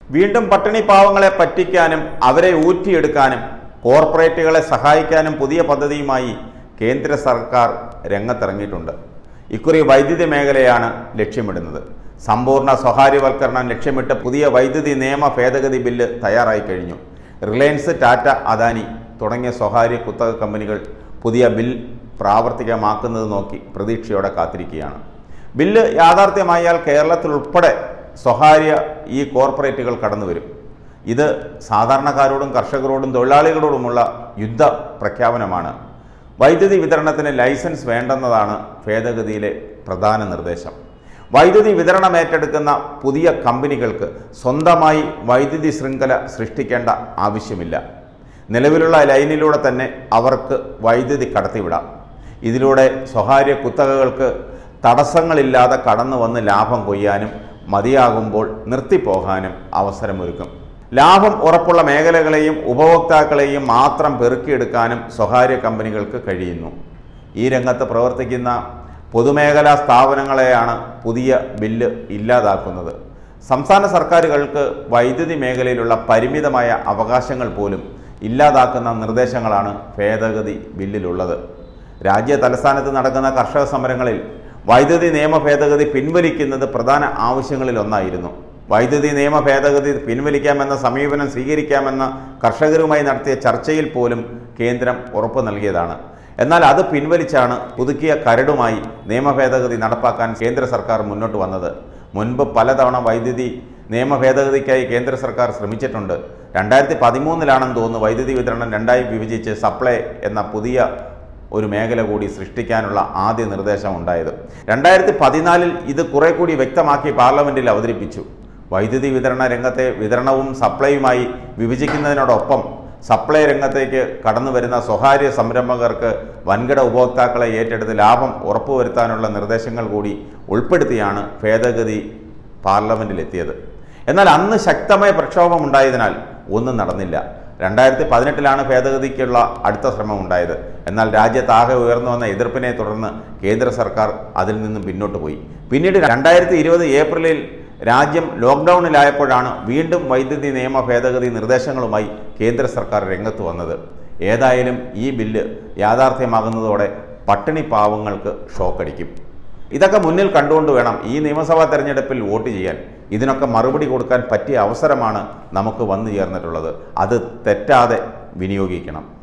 വീണ്ടും പട്ടിണി പാവങ്ങളെ പറ്റിക്കാനും അവരെ ഊറ്റിയെടുക്കാനും കോർപ്പറേറ്റുകളെ സഹായിക്കാനും പുതിയ പദ്ധതിയുമായി കേന്ദ്ര സർക്കാർ രംഗത്തിറങ്ങിയിട്ടുണ്ട് ഇക്കുറി വൈദ്യുതി മേഖലയാണ് ലക്ഷ്യമിടുന്നത് സമ്പൂർണ്ണ സ്വകാര്യവൽക്കരണം ലക്ഷ്യമിട്ട് പുതിയ വൈദ്യുതി നിയമ ഭേദഗതി ബില്ല് തയ്യാറായി കഴിഞ്ഞു റിലയൻസ് ടാറ്റ അദാനി തുടങ്ങിയ സ്വകാര്യ കുത്തക കമ്പനികൾ പുതിയ ബിൽ പ്രാവർത്തികമാക്കുന്നത് നോക്കി പ്രതീക്ഷയോടെ കാത്തിരിക്കുകയാണ് ബില്ല് യാഥാർത്ഥ്യമായാൽ കേരളത്തിൽ ഉൾപ്പെടെ സ്വകാര്യ ഈ കോർപ്പറേറ്റുകൾ കടന്നു വരും ഇത് സാധാരണക്കാരോടും കർഷകരോടും തൊഴിലാളികളോടുമുള്ള യുദ്ധ പ്രഖ്യാപനമാണ് വൈദ്യുതി വിതരണത്തിന് ലൈസൻസ് വേണ്ടെന്നതാണ് ഭേദഗതിയിലെ പ്രധാന നിർദ്ദേശം വൈദ്യുതി വിതരണം ഏറ്റെടുക്കുന്ന പുതിയ കമ്പനികൾക്ക് സ്വന്തമായി വൈദ്യുതി ശൃംഖല സൃഷ്ടിക്കേണ്ട ആവശ്യമില്ല നിലവിലുള്ള ലൈനിലൂടെ തന്നെ അവർക്ക് വൈദ്യുതി കടത്തിവിടാം ഇതിലൂടെ സ്വകാര്യ കുത്തകകൾക്ക് തടസ്സങ്ങളില്ലാതെ കടന്നു വന്ന് ലാഭം കൊയ്യാനും മതിയാകുമ്പോൾ നിർത്തിപ്പോകാനും അവസരമൊരുക്കും ലാഭം ഉറപ്പുള്ള മേഖലകളെയും ഉപഭോക്താക്കളെയും മാത്രം പെറുക്കിയെടുക്കാനും സ്വകാര്യ കമ്പനികൾക്ക് കഴിയുന്നു ഈ രംഗത്ത് പ്രവർത്തിക്കുന്ന പൊതുമേഖലാ സ്ഥാപനങ്ങളെയാണ് പുതിയ ബില്ല് ഇല്ലാതാക്കുന്നത് സംസ്ഥാന സർക്കാരുകൾക്ക് വൈദ്യുതി മേഖലയിലുള്ള പരിമിതമായ അവകാശങ്ങൾ പോലും ഇല്ലാതാക്കുന്ന നിർദ്ദേശങ്ങളാണ് ഭേദഗതി ബില്ലിലുള്ളത് രാജ്യ തലസ്ഥാനത്ത് നടക്കുന്ന കർഷക സമരങ്ങളിൽ വൈദ്യുതി നിയമ ഭേദഗതി പിൻവലിക്കുന്നത് പ്രധാന ആവശ്യങ്ങളിൽ ഒന്നായിരുന്നു വൈദ്യുതി നിയമ ഭേദഗതി പിൻവലിക്കാമെന്ന സമീപനം സ്വീകരിക്കാമെന്ന കർഷകരുമായി നടത്തിയ ചർച്ചയിൽ പോലും കേന്ദ്രം ഉറപ്പു നൽകിയതാണ് എന്നാൽ അത് പിൻവലിച്ചാണ് പുതുക്കിയ കരടുമായി നിയമ ഭേദഗതി നടപ്പാക്കാൻ കേന്ദ്ര സർക്കാർ മുന്നോട്ട് വന്നത് മുൻപ് പലതവണ വൈദ്യുതി നിയമ ഭേദഗതിക്കായി കേന്ദ്ര സർക്കാർ ശ്രമിച്ചിട്ടുണ്ട് രണ്ടായിരത്തി പതിമൂന്നിലാണെന്ന് തോന്നുന്നു വൈദ്യുതി വിതരണം രണ്ടായി വിഭജിച്ച് സപ്ലൈ എന്ന പുതിയ ഒരു മേഖല കൂടി സൃഷ്ടിക്കാനുള്ള ആദ്യ നിർദ്ദേശം ഉണ്ടായത് രണ്ടായിരത്തി പതിനാലിൽ ഇത് കുറെ കൂടി വ്യക്തമാക്കി പാർലമെന്റിൽ അവതരിപ്പിച്ചു വൈദ്യുതി വിതരണ രംഗത്തെ വിതരണവും സപ്ലൈയുമായി വിഭജിക്കുന്നതിനോടൊപ്പം സപ്ലൈ രംഗത്തേക്ക് കടന്നു വരുന്ന സ്വകാര്യ സംരംഭകർക്ക് വൻകിട ഉപഭോക്താക്കളെ ഏറ്റെടുത്ത് ലാഭം ഉറപ്പുവരുത്താനുള്ള നിർദ്ദേശങ്ങൾ കൂടി ഉൾപ്പെടുത്തിയാണ് ഭേദഗതി പാർലമെന്റിലെത്തിയത് എന്നാൽ അന്ന് ശക്തമായ പ്രക്ഷോഭം ഉണ്ടായതിനാൽ ഒന്നും നടന്നില്ല രണ്ടായിരത്തി പതിനെട്ടിലാണ് ഭേദഗതിക്കുള്ള അടുത്ത ശ്രമം ഉണ്ടായത് എന്നാൽ രാജ്യത്താകെ ഉയർന്നു വന്ന എതിർപ്പിനെ തുടർന്ന് കേന്ദ്ര സർക്കാർ അതിൽ നിന്നും പിന്നോട്ട് പോയി പിന്നീട് രണ്ടായിരത്തി ഇരുപത് ഏപ്രിലിൽ രാജ്യം ലോക്ക്ഡൗണിലായപ്പോഴാണ് വീണ്ടും വൈദ്യുതി നിയമ ഭേദഗതി നിർദ്ദേശങ്ങളുമായി കേന്ദ്ര സർക്കാർ രംഗത്ത് വന്നത് ഏതായാലും ഈ ബില്ല് യാഥാർത്ഥ്യമാകുന്നതോടെ പട്ടിണി പാവങ്ങൾക്ക് ഷോക്കടിക്കും ഇതൊക്കെ മുന്നിൽ കണ്ടുകൊണ്ട് വേണം ഈ നിയമസഭാ തെരഞ്ഞെടുപ്പിൽ വോട്ട് ചെയ്യാൻ ഇതിനൊക്കെ മറുപടി കൊടുക്കാൻ പറ്റിയ അവസരമാണ് നമുക്ക് വന്നു ചേർന്നിട്ടുള്ളത് അത് തെറ്റാതെ വിനിയോഗിക്കണം